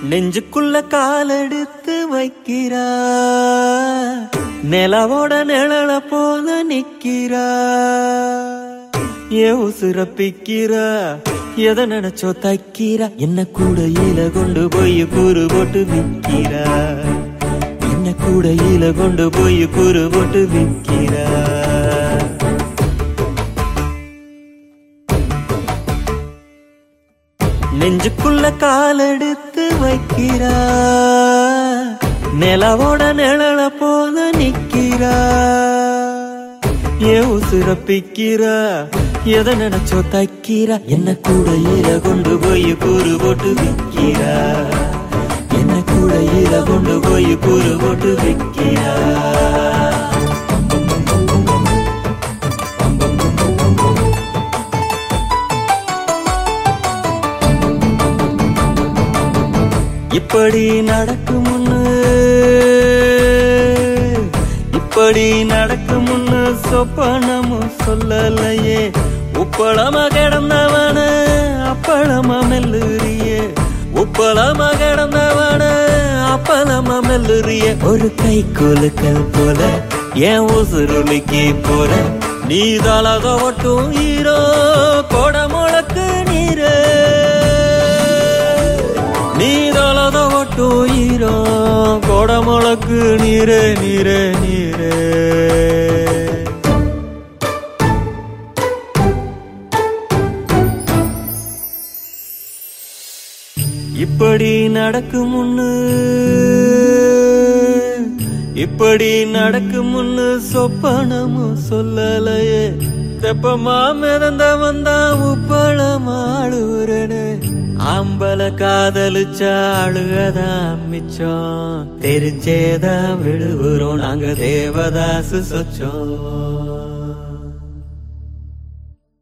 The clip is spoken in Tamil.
நெஞ்சுக்குள்ள காலெடுத்து வைக்கிறா நிலவோட நிழல போல நிக்கிறா ஏ உசுரப்பிக்கிறா எதை நினைச்சோ தைக்கிறா என்ன கூடையில கொண்டு போய் கூறு போட்டு விக்கிறா என்ன கூடையில கொண்டு போய் கூறு போட்டு விக்கிறா நெஞ்சுக்குள்ள காலெடுத்து வைக்கிறா நிலவோட நிழல போல நிக்கிறா ஏ உசுரப்பிக்கிறா எதை நினைச்சோ தைக்கிறா என்ன கூடையில கொண்டு போய் கூறு போட்டு விக்கிறா என்ன கூடையில கொண்டு போய் கூறு போட்டு விக்கிறா இப்படி நடக்கும்னு இப்படி நடக்கும்னு சொப்பனமும் சொல்லலையே உப்பளமா கிடந்தவன அப்பளமா மெல்லுறியே உப்பளமா கிடந்தவன அப்பளமா மெல்லுறிய ஒரு கை குலுக்கல் போல என் உசுருளிக்கு போற நீ தலத ஒட்டும் ஈரோ கொட முழக்கு நீரே நீதளத ஒட்டு ஈரோ கொடமுழக்கு நீரே நீரே நீரே இப்படி நடக்குமுன்னு இப்படி நடக்குமுன்னு சொப்பனமும் சொல்லலையே தெப்பமா மிதந்த வந்தா உப்பளமாடுறனே ஆம்பல காதலிச்சா அழுகதான் மிச்சம் தெரிஞ்சேதான் விழுகுறோம் நாங்க தேவதாசு சொச்சோம்